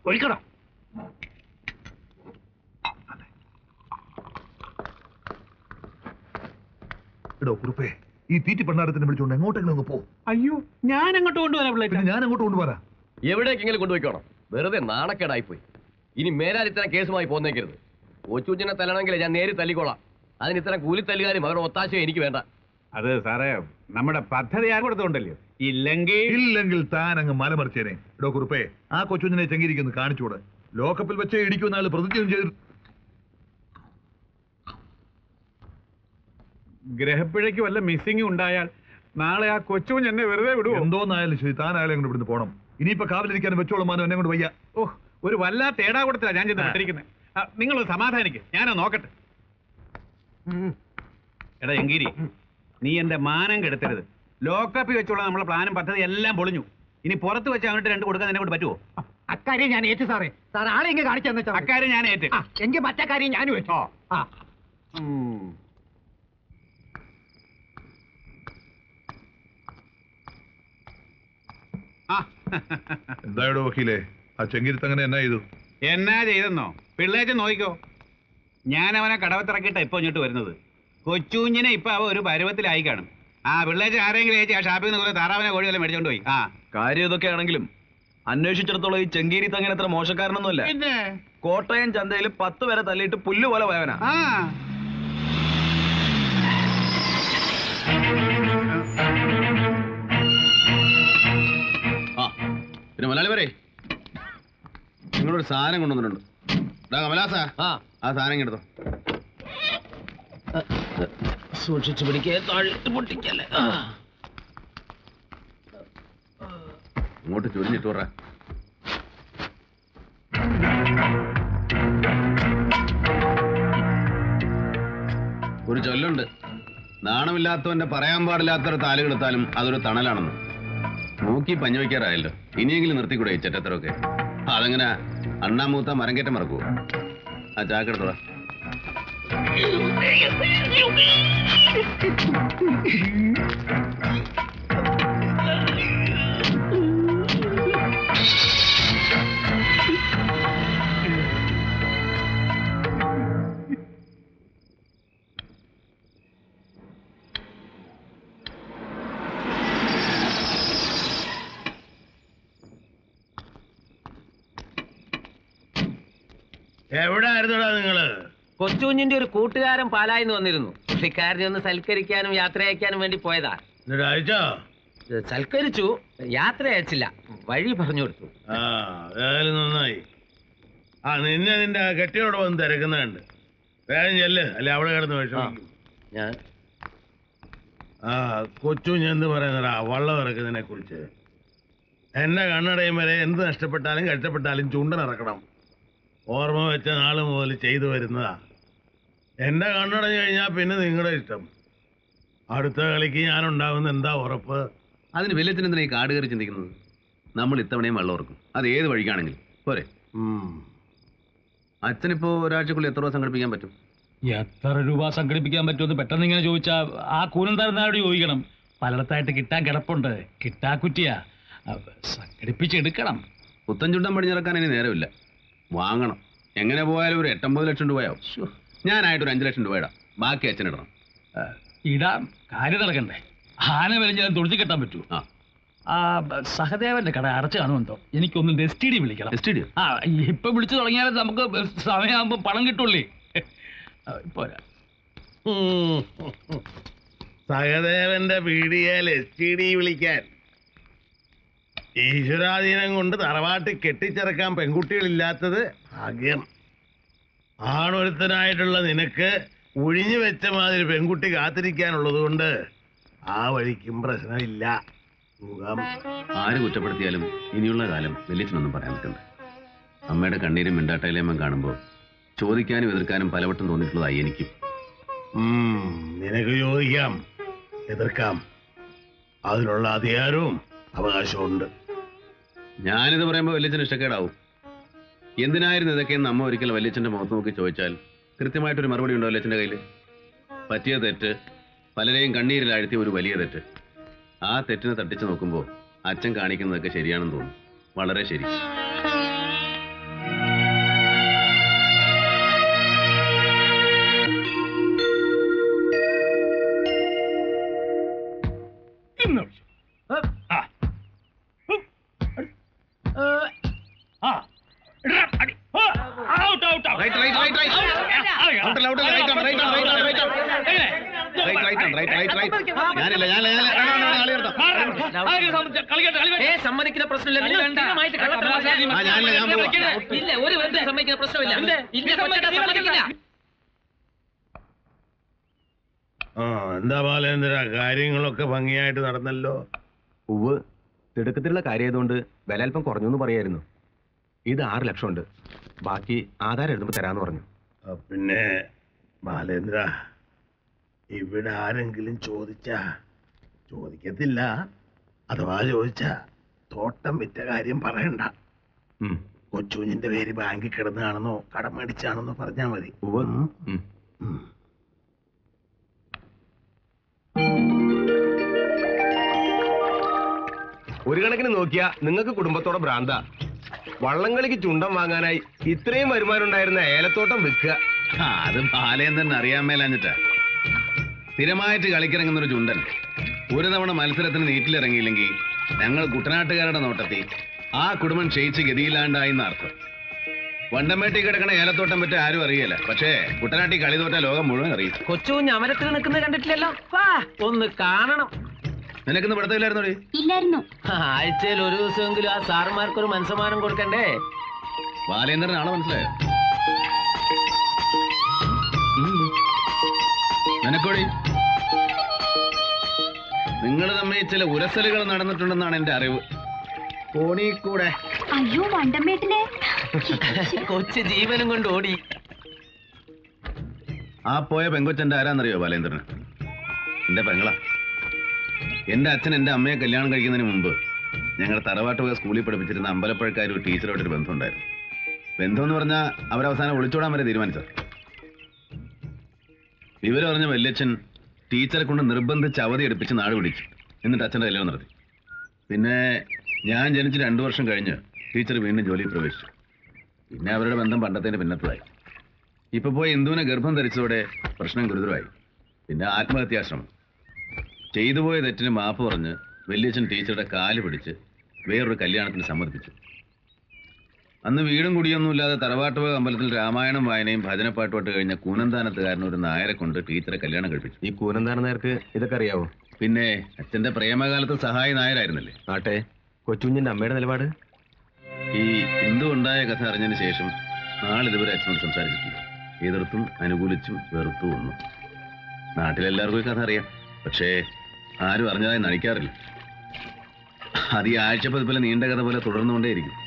ഒഴിക്കണം എടോ കുറുപ്പേ ഈ തീറ്റി പണ്ടാരത്തിനെ വിളിച്ചോണ്ട് എങ്ങോട്ടെങ്കിലും അങ്ങ് പോ അയ്യോ ഞാൻ അങ്ങോട്ട് കൊണ്ടുവരാം പിള്ളേറ്റ പിന്നെ ഞാൻ അങ്ങോട്ട് കൊണ്ടുപോരാ എവിടേക്കെങ്കിലും കൊണ്ടുപോയിക്കോണം വെറുതെ നാണക്കേടായി പോയി ഇനി മേലാൽ ഇത്തരം കേസുമായി പോന്നേക്കരുത് കൊച്ചുകുഞ്ഞിനെ തല്ലണമെങ്കിൽ ഞാൻ നേരി തല്ലിക്കോളാം അതിന് ഇത്തരം കൂലിത്തല്ലുകാരും അവരുടെ ഒത്താശയും എനിക്ക് വേണ്ട അത് സാറേ നമ്മുടെ പദ്ധതി ഞാൻ കൊടുത്തോണ്ടല്ലോ ഇല്ലെങ്കിൽ ഇല്ലെങ്കിൽ താൻ അങ്ങ് മലമറിച്ചേനെ എടോ കുറുപ്പേ ആ കൊച്ചുഞ്ഞിനെ ചെങ്കിരിക്കുന്നു കാണിച്ചൂടെ ലോക്കപ്പിൽ വെച്ച് ഇടിക്കുന്ന ആള് പ്രതിജ്ഞ ചെയ്ത് ഗ്രഹപ്പിഴയ്ക്ക് വല്ല മിസ്സിംഗ് ഉണ്ടായാൽ നാളെ ആ കൊച്ചുകുഞ്ഞ് എന്നെ വെറുതെ വിടുവോ എന്തോന്നായാലും ശരി താനായാലും അങ്ങോട്ട് ഇവിടുന്ന് പോണം ഇനിയിപ്പോ കാവലിരിക്കാൻ വെച്ചോളം മാനം എന്നെ കൊണ്ട് വയ്യ ഓ ഒരു വല്ലാത്ത ഏടാ കൊടുത്തില്ല ഞാൻ ചെന്ന് വിട്ടിരിക്കുന്നത് നിങ്ങൾ സമാധാനിക്ക് ഞാനോ നോക്കട്ടെ എടാ എങ്കിരി നീ എന്റെ മാനം കെടുത്തരുത് ലോക്കപ്പിൽ വെച്ചുള്ള നമ്മളെ പ്ലാനും പദ്ധതി എല്ലാം പൊളിഞ്ഞു ഇനി പുറത്ത് വെച്ച് അങ്ങോട്ട് രണ്ട് കൊടുക്കാൻ എന്നെ കൊണ്ട് പറ്റുമോ അക്കാര്യം ഞാൻ ഏറ്റു സാറേ സാർ ആളെ ഇങ്ങ് കാണിച്ചു തന്നെ അക്കാര്യം ഞാൻ ഏറ്റ് എങ്കിൽ മറ്റേ കാര്യം ഞാനും വെച്ചോ ആ ഉം. ആ എന്തായടോ വക്കീലേ ആ ചെങ്കിരിത്തങ്ങനെ എന്നാ ചെയ്തു എന്നാ ചെയ്തെന്നോ പിള്ളേച്ചൻ നോക്കിക്കോ ഞാൻ അവനെ കടവത്തിറക്കിയിട്ടാ ഇപ്പൊ ഇങ്ങോട്ട് വരുന്നത് കൊച്ചുകുഞ്ഞിനെ ഇപ്പൊ അവ ഒരു പരുവത്തിലായി കാണും ആ പിള്ളേച്ചൻ ആരെങ്കിലും ഏച്ചി ആ ഷാപ്പിൽ നിന്ന് കുറെ താറാവിനെ കോഴികളെ മേടിച്ചോണ്ട് പോയി ആ കാര്യം ഇതൊക്കെ ആണെങ്കിലും അന്വേഷിച്ചിടത്തോളം ഈ ചെങ്കീരി തങ്ങനെ അത്ര മോശക്കാരനൊന്നുമല്ല പിന്നെ കോട്ടയം ചന്തയിൽ പത്ത് വരെ തല്ലിയിട്ട് പുല്ല് പോലെ പോയവനാ ആ ആ പിന്നെ മലയാളി വരെ നിങ്ങളൊരു സാധനം കൊണ്ടുവന്നിട്ടുണ്ട് ഡാ കമലാസ ആ ആ സാധനം ഇങ്ങ് എടുത്തോ സൂക്ഷിച്ചു പിടിക്കേ താഴിട്ട് പൊട്ടിക്കല്ലേ ഇങ്ങോട്ട് ചുരിഞ്ഞിട്ട് പറ ഒരു ചൊല്ലുണ്ട് നാണമില്ലാത്തവന്റെ പറയാൻ പാടില്ലാത്തൊരു താലുകെടുത്താലും അതൊരു തണലാണെന്ന് നോക്കി പഞ്ഞു വയ്ക്കാറായല്ലോ ഇനിയെങ്കിലും നിർത്തിക്കൂടെ ഈ ചെറ്റത്തരൊക്കെ അതങ്ങനെ അണ്ണാമൂത്ത മരം കയറ്റം മറക്കുവോ ആ ചാക്കെടുത്തോളാ എവിടായിരുന്നടാ നിങ്ങള് കൊച്ചുകുഞ്ഞിന്റെ ഒരു കൂട്ടുകാരൻ പാലായിന്ന് വന്നിരുന്നു പുള്ളിക്കാരനെ ഒന്ന് സൽക്കരിക്കാനും യാത്ര അയക്കാനും വേണ്ടി പോയതാ എന്നിട്ട് അയച്ചോ ഏ, സൽക്കരിച്ചു യാത്ര അയച്ചില്ല വഴി പറഞ്ഞു കൊടുത്തു ആ ഏതായാലും നന്നായി ആ നിന്നെ നിന്റെ ആ കെട്ടിയോട് വന്ന് തിരക്കുന്നുണ്ട് വേഗം ചെല്ല് അല്ലെ അവിടെ കിടന്ന് വിഷമിക്കും ഞാൻ ആ കൊച്ചു എന്ത് പറയുന്നടാ വള്ളം ഇറക്കുന്നതിനെ കുറിച്ച് എന്റെ കണ്ണടയും വരെ എന്ത് നഷ്ടപ്പെട്ടാലും കഷ്ടപ്പെട്ടാലും ചുണ്ടനിറക്കണം ഓർമ്മ വെച്ച നാള് മുതൽ ചെയ്തു വരുന്നതാ എന്റെ കണ്ണടഞ്ഞു കഴിഞ്ഞാൽ പിന്നെ നിങ്ങളുടെ ഇഷ്ടം അടുത്ത കളിക്ക് ഞാൻ ഉണ്ടാവുന്ന എന്താ ഉറപ്പ് അതിന് വലിയത്തിന് എന്തിനാ ഈ കാട് കയറി ചിന്തിക്കുന്നത് നമ്മൾ ഇത്തവണയും വെള്ളം ഓർക്കും അത് ഏത് വഴിക്കാണെങ്കിലും പോരെ അച്ഛനിപ്പോ ഒരാഴ്ചക്കുള്ളിൽ എത്ര രൂപ സംഘടിപ്പിക്കാൻ പറ്റും എത്ര രൂപ സംഘടിപ്പിക്കാൻ പറ്റുമെന്ന് പെട്ടെന്ന് ഇങ്ങനെ ചോദിച്ചാ ആ കൂനം തരുന്നവരോട് ചോദിക്കണം പലയിടത്തായിട്ട് കിട്ടാൻ കിടപ്പുണ്ട് കിട്ടാക്കുറ്റിയാ അഹ് സംഘടിപ്പിച്ചെടുക്കണം പുത്തൻചുണ്ടൻ പടിഞ്ഞിറക്കാൻ ഇനി നേരമില്ല വാങ്ങണം എങ്ങനെ പോയാലും ഒരു എട്ടമ്പത് ലക്ഷം രൂപയാവും ശ്ശോ. ഞാനായിട്ട് ഒരു അഞ്ച് ലക്ഷം രൂപ ഇടാം ബാക്കി അച്ഛനിടണം അഹ് ഇടാം കാര്യം നടക്കണ്ടേ ആന വലിഞ്ഞാലും തൊഴുത്തി കെട്ടാൻ പറ്റൂ ആ ആ ബ- സഹദേവന്റെ കട അടച്ചു കാണുമെന്തോ എനിക്കൊന്ന് എസ് ടി ഡി വിളിക്കണം എസ് ടി ഡി ആ ഇപ്പൊ വിളിച്ചു തുടങ്ങിയാൽ നമുക്ക് സമയമാകുമ്പോ പണം കിട്ടുള്ളേ പോരാ സഹദേവന്റെ പീഡിയയിൽ എസ് ടി ഡി വിളിക്കാൻ ഈശ്വരാധീനം കൊണ്ട് തറവാട്ട് കെട്ടിച്ചിറക്കാൻ പെൺകുട്ടികളില്ലാത്തത് ഭാഗ്യം ആണൊരുത്തനായിട്ടുള്ള നിനക്ക് ഒഴിഞ്ഞു വെച്ച മാതിരി പെൺകുട്ടി കാത്തിരിക്കാനുള്ളത് കൊണ്ട് ആ വഴിക്കും പ്രശ്നമില്ല സുഖം ആര് കുറ്റപ്പെടുത്തിയാലും ഇനിയുള്ള കാലം വലിയച്ഛനൊന്നും പറയാൻ നിൽക്കണ്ട അമ്മയുടെ കണ്ണീരും മിണ്ടാട്ടയിലേമ്മ കാണുമ്പോൾ ചോദിക്കാനും എതിർക്കാനും പലവട്ടം തോന്നിയിട്ടുള്ളതായി എനിക്കും ഉം, നിനക്ക് ചോദിക്കാം എതിർക്കാം അതിനുള്ള അധികാരവും അവകാശമുണ്ട് ഞാനിത് പറയുമ്പോൾ വലിയച്ഛന് ഇഷ്ടക്കേടാവും എന്തിനായിരുന്നു ഇതൊക്കെയെന്ന് അമ്മ ഒരിക്കൽ വലിയച്ഛൻ്റെ മുഖത്ത് നോക്കി ചോദിച്ചാൽ കൃത്യമായിട്ടൊരു മറുപടി ഉണ്ടോ വലിയച്ഛൻ്റെ കയ്യിൽ പറ്റിയ തെറ്റ് പലരെയും കണ്ണീരിൽ ആഴ്ത്തിയ ഒരു വലിയ തെറ്റ് ആ തെറ്റിനെ തട്ടിച്ച് നോക്കുമ്പോൾ അച്ഛൻ കാണിക്കുന്നതൊക്കെ ശരിയാണെന്ന് തോന്നും വളരെ ശരി ഞാനില്ല ഞാനില്ല ഞാനില്ല വേണ്ട, വേണ്ട, വേണ്ട, കളി നിർത്താം. ഏ സമ്മതിക്കുന്ന പ്രശ്നമില്ല നിങ്ങൾ സ്ഥിരമായിട്ട് കള്ളത്തരം പറഞ്ഞാൽ- ആ, ഞാനില്ല, ഞാൻ പോവാ. ഇല്ല ഒരു ബന്ധം സമ്മതിക്കുന്ന പ്രശ്നമില്ല ഇല്ല കൊച്ചേട്ടാ സമ്മതിക്കില്ല ആ എന്താ ബാലേന്ദ്ര കാര്യങ്ങളൊക്കെ ഭംഗിയായിട്ട് നടന്നല്ലോ ഉവ് തിടുക്കത്തിലുള്ള കാര്യമായതുകൊണ്ട് വില അല്പം കുറഞ്ഞു എന്ന് പറയായിരുന്നു ഇത് ആറ് ലക്ഷം ഉണ്ട് ബാക്കി ആധാരം എഴുതുമ്പോൾ തരാന്ന് പറഞ്ഞു ആ, പിന്നെ ബാലേന്ദ്ര ഇവിടെ ആരെങ്കിലും ചോദിച്ചാ ചോദിക്കത്തില്ല അഥവാ ചോദിച്ചാ തോട്ടം വിറ്റ കാര്യം പറയണ്ട ഉം. കൊച്ചുകുഞ്ഞിന്റെ പേര് ബാങ്കിൽ കിടന്നാണെന്നോ കടം മേടിച്ചാണെന്നോ പറഞ്ഞാ മതി ഉവ് ഉം. ഉം. ഉം. ഒരു കണക്കിന് നോക്കിയാ നിങ്ങൾക്ക് കുടുംബത്തോടെ ഭ്രാന്ത വള്ളംകളിക്ക് ചുണ്ടൻ വാങ്ങാനായി ഇത്രയും വരുമാനം ഉണ്ടായിരുന്ന ഏലത്തോട്ടം വിൽക്കുക ആ, അത് ബാലേന്ദ്രൻ അറിയാൻ മേലാഞ്ഞിട്ടാ സ്ഥിരമായിട്ട് കളിക്കിറങ്ങുന്ന ഒരു ചുണ്ടൻ ഒരു തവണ മത്സരത്തിന് നീറ്റിലിറങ്ങിയില്ലെങ്കിൽ ഞങ്ങൾ കുട്ടനാട്ടുകാരുടെ നോട്ടത്തിൽ ആ കുടുംബം ക്ഷയിച്ച് ഗതിയില്ലാണ്ടായി എന്നർത്ഥം വണ്ടമേട്ടി കിടക്കണ ഏലത്തോട്ടം പറ്റി ആരും അറിയില്ല പക്ഷേ കുട്ടനാട്ടി കളി തോറ്റ ലോകം മുഴുവൻ അറിയും കൊച്ചു കുഞ്ഞ് അമരത്തിൽ നിൽക്കുന്നത് കണ്ടിട്ടില്ലല്ലോ വാ ഒന്ന് കാണണം നിനക്കിന്ന് പഠിത്തമില്ലായിരുന്നോടി ഇല്ലായിരുന്നു ആഴ്ചയിൽ ഒരു ദിവസമെങ്കിലും ആ സാറുമാർക്ക് ഒരു മനസ്സമാനം കൊടുക്കണ്ടേ ബാലേന്ദ്രൻ ആളെ മനസ്സിലായോ ഉം. നിനക്കോടി നിങ്ങൾ തമ്മിൽ ചില ഉരസലുകൾ നടന്നിട്ടുണ്ടെന്നാണ് എന്റെ അറിവ് കോണി കൂടെ അയ്യോ വണ്ടമേട്ടിനെ കൊച്ചു ജീവനും കൊണ്ട് ഓടി ആ പോയ പെങ്കൊച്ചന്റെ ആരാന്നറിയോ ബാലേന്ദ്രന് എന്റെ പെങ്ങളാ എന്റെ അച്ഛൻ എന്റെ അമ്മയെ കല്യാണം കഴിക്കുന്നതിന് മുമ്പ് ഞങ്ങൾ തറവാട്ട് പോയ സ്കൂളിൽ പഠിപ്പിച്ചിരുന്ന അമ്പലപ്പഴക്കാർ ഒരു ടീച്ചറോട്ടൊരു ബന്ധമുണ്ടായിരുന്നു ബന്ധം എന്ന് പറഞ്ഞാൽ അവരവസാനം ഒളിച്ചോടാൻ വരെ തീരുമാനിച്ചത് വിവരം അറിഞ്ഞ വല്യച്ഛൻ ടീച്ചറെ കൊണ്ട് നിർബന്ധിച്ച് അവധി എടുപ്പിച്ച് നാട് പിടിച്ചു എന്നിട്ട് അച്ഛൻ്റെ കല്യാണം നടത്തി പിന്നെ ഞാൻ ജനിച്ച് രണ്ടു വർഷം കഴിഞ്ഞ് ടീച്ചർ വീണ്ടും ജോലിയിൽ പ്രവേശിച്ചു പിന്നെ അവരുടെ ബന്ധം പണ്ടത്തേന് പിന്നത്തതായി ഇപ്പൊ പോയി ഇന്ദുവിനെ ഗർഭം ധരിച്ചതോടെ പ്രശ്നം ഗുരുതരമായി പിന്നെ ആത്മഹത്യാശ്രമം ചെയ്തു പോയ തെറ്റിന് മാപ്പ് പറഞ്ഞ് വല്യച്ഛൻ ടീച്ചറുടെ കാല് പിടിച്ച് വേറൊരു കല്യാണത്തിന് സമ്മതിപ്പിച്ചു അന്ന് വീടും കുടിയൊന്നുമില്ലാതെ തറവാട്ടുപോയ അമ്പലത്തിൽ രാമായണം വായനയും ഭജനപ്പാട്ടുമായിട്ട് കഴിഞ്ഞ കൂനന്താനത്തുകാരൻ ഒരു നായരെ കൊണ്ട് ടീച്ചറെ കല്യാണം കഴിപ്പിച്ചു ഈ കൂനന്താന നേർക്ക് ഇതൊക്കെ അറിയാവോ പിന്നെ അച്ഛന്റെ പ്രേമകാലത്ത് സഹായി നായരായിരുന്നില്ലേ ആട്ടെ കൊച്ചുകുഞ്ഞിന്റെ അമ്മയുടെ നിലപാട് ഈ ഹിന്ദു ഉണ്ടായ കഥ അറിഞ്ഞതിന് ശേഷം നാളിതുവരെ അച്ഛനോട് സംസാരിച്ചിട്ടില്ല എതിർത്തും അനുകൂലിച്ചും വെറുത്തും ഒന്നും നാട്ടിലെല്ലാവർക്കും ഈ കഥ അറിയാം പക്ഷേ ആരും അറിഞ്ഞതായി നടിക്കാറില്ല അത് ഈ ആഴ്ചപ്പതിപ്പിലെ നീണ്ട കഥ പോലെ തുടർന്നുകൊണ്ടേയിരിക്കും